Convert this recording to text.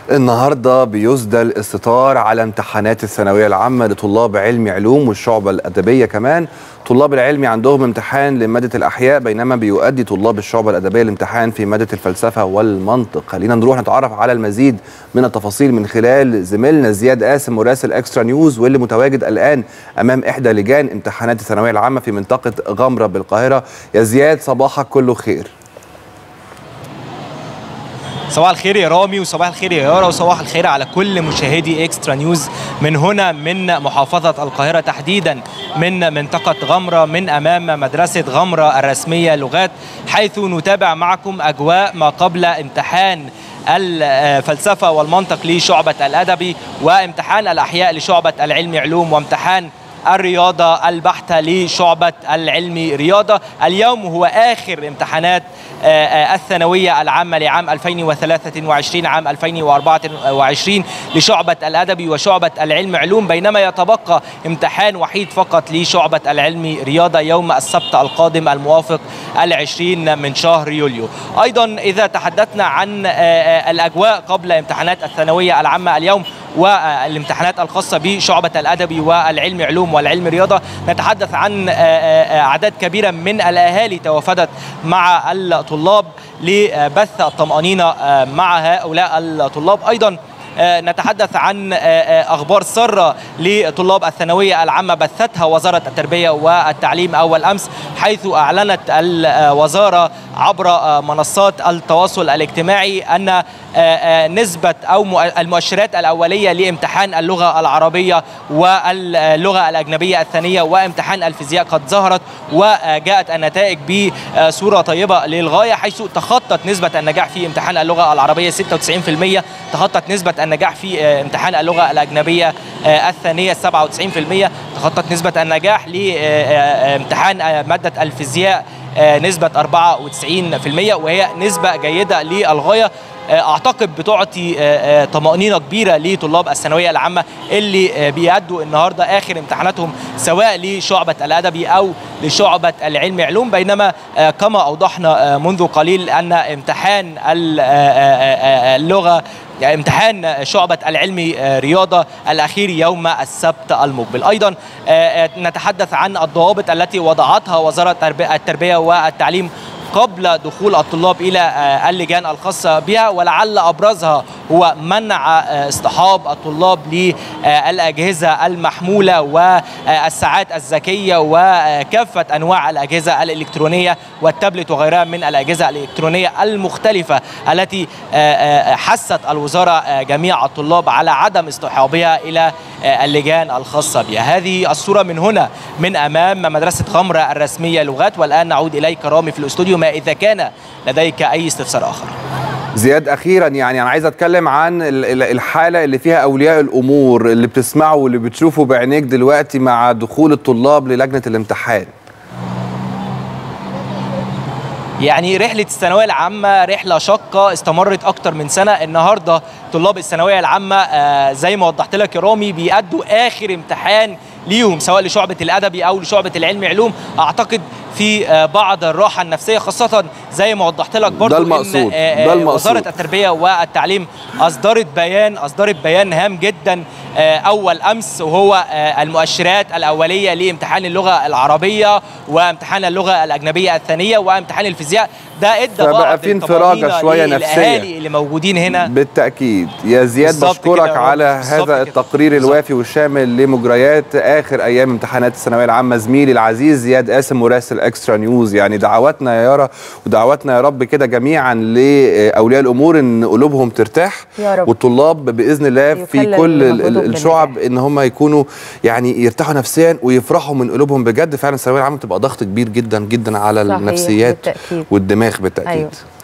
النهارده بيسدى الاستطار على امتحانات الثانويه العامه لطلاب علم علوم والشعبه الادبيه كمان طلاب العلمي عندهم امتحان لماده الاحياء بينما بيؤدي طلاب الشعبه الادبيه الامتحان في ماده الفلسفه والمنطق خلينا نروح نتعرف على المزيد من التفاصيل من خلال زميلنا زياد قاسم مراسل اكسترا نيوز واللي متواجد الان امام احدى لجان امتحانات الثانويه العامه في منطقه غمره بالقاهره يا زياد صباحك كله خير صباح الخير يا رامي وصباح الخير يا يارا وصباح الخير على كل مشاهدي اكسترا نيوز من هنا من محافظة القاهرة تحديدا من منطقة غمرة من أمام مدرسة غمرة الرسمية لغات حيث نتابع معكم أجواء ما قبل امتحان الفلسفة والمنطق لشعبة الأدبي وامتحان الأحياء لشعبة العلم علوم وامتحان الرياضة البحتة لشعبة العلم رياضة اليوم هو آخر امتحانات الثانوية العامة لعام 2023 عام 2024 لشعبة الأدبي وشعبة العلم علوم بينما يتبقى امتحان وحيد فقط لشعبة العلم رياضة يوم السبت القادم الموافق العشرين من شهر يوليو أيضا إذا تحدثنا عن الأجواء قبل امتحانات الثانوية العامة اليوم والامتحانات الخاصة بشعبة الأدبي والعلم علوم والعلم رياضة نتحدث عن أعداد كبيرة من الأهالي توافدت مع الطلاب لبث الطمأنينة مع هؤلاء الطلاب أيضا نتحدث عن اخبار ساره لطلاب الثانويه العامه بثتها وزاره التربيه والتعليم اول امس حيث اعلنت الوزاره عبر منصات التواصل الاجتماعي ان نسبه او المؤشرات الاوليه لامتحان اللغه العربيه واللغه الاجنبيه الثانيه وامتحان الفيزياء قد ظهرت وجاءت النتائج بصوره طيبه للغايه حيث تخطت نسبه النجاح في امتحان اللغه العربيه 96% تخطت نسبه النجاح في امتحان اللغه الاجنبيه الثانيه 97% تخطت نسبه النجاح لامتحان ماده الفيزياء نسبه 94% وهي نسبه جيده للغايه اعتقد بتعطي طمانينه كبيره لطلاب الثانويه العامه اللي بيأدوا النهارده اخر امتحاناتهم سواء لشعبه الادبي او لشعبه العلم علوم بينما كما اوضحنا منذ قليل ان امتحان اللغه يعني امتحان شعبة العلم رياضة الأخير يوم السبت المقبل أيضا نتحدث عن الضوابط التي وضعتها وزارة التربية والتعليم قبل دخول الطلاب الى اللجان الخاصه بها ولعل ابرزها هو منع اصطحاب الطلاب للاجهزه المحموله والساعات الذكيه وكافه انواع الاجهزه الالكترونيه والتابلت وغيرها من الاجهزه الالكترونيه المختلفه التي حثت الوزاره جميع الطلاب على عدم اصطحابها الى اللجان الخاصه بها هذه الصوره من هنا من امام مدرسه غمره الرسميه لغات والان نعود اليك رامي في الاستوديو ما اذا كان لديك اي استفسار اخر زياد اخيرا يعني انا عايز اتكلم عن الحاله اللي فيها اولياء الامور اللي بتسمعه واللي بتشوفه بعينيك دلوقتي مع دخول الطلاب للجنه الامتحان يعني رحلة الثانوية العامة رحلة شاقة استمرت أكتر من سنة النهاردة طلاب الثانوية العامة آه زي ما وضحت لك يا رامي بيأدوا آخر امتحان ليهم سواء لشعبة الأدبي أو لشعبة العلم علوم أعتقد في بعض الراحة النفسية خاصة زي ما وضحت لك برضو ده المقصود. إن ده المقصود. وزارة التربية والتعليم أصدرت بيان أصدرت بيان هام جدا أول أمس وهو المؤشرات الأولية لامتحان اللغة العربية وامتحان اللغة الأجنبية الثانية وامتحان الفيزياء ده ادى فبقى في انفراجه شويه نفسيه اللي موجودين هنا بالتاكيد يا زياد بشكرك على هذا التقرير الوافي والشامل لمجريات اخر ايام امتحانات الثانويه العامه زميلي العزيز زياد قاسم مراسل اكسترا نيوز يعني دعواتنا يا يارا ودعواتنا يا رب كده جميعا لاولياء الامور ان قلوبهم ترتاح يا رب. والطلاب باذن الله في كل الشعب ان هم يكونوا يعني يرتاحوا نفسيا ويفرحوا من قلوبهم بجد فعلا الثانويه العامه بتبقى ضغط كبير جدا جدا على صحيح النفسيات بالتأكيد. والدماغ بالتاكيد أيوة.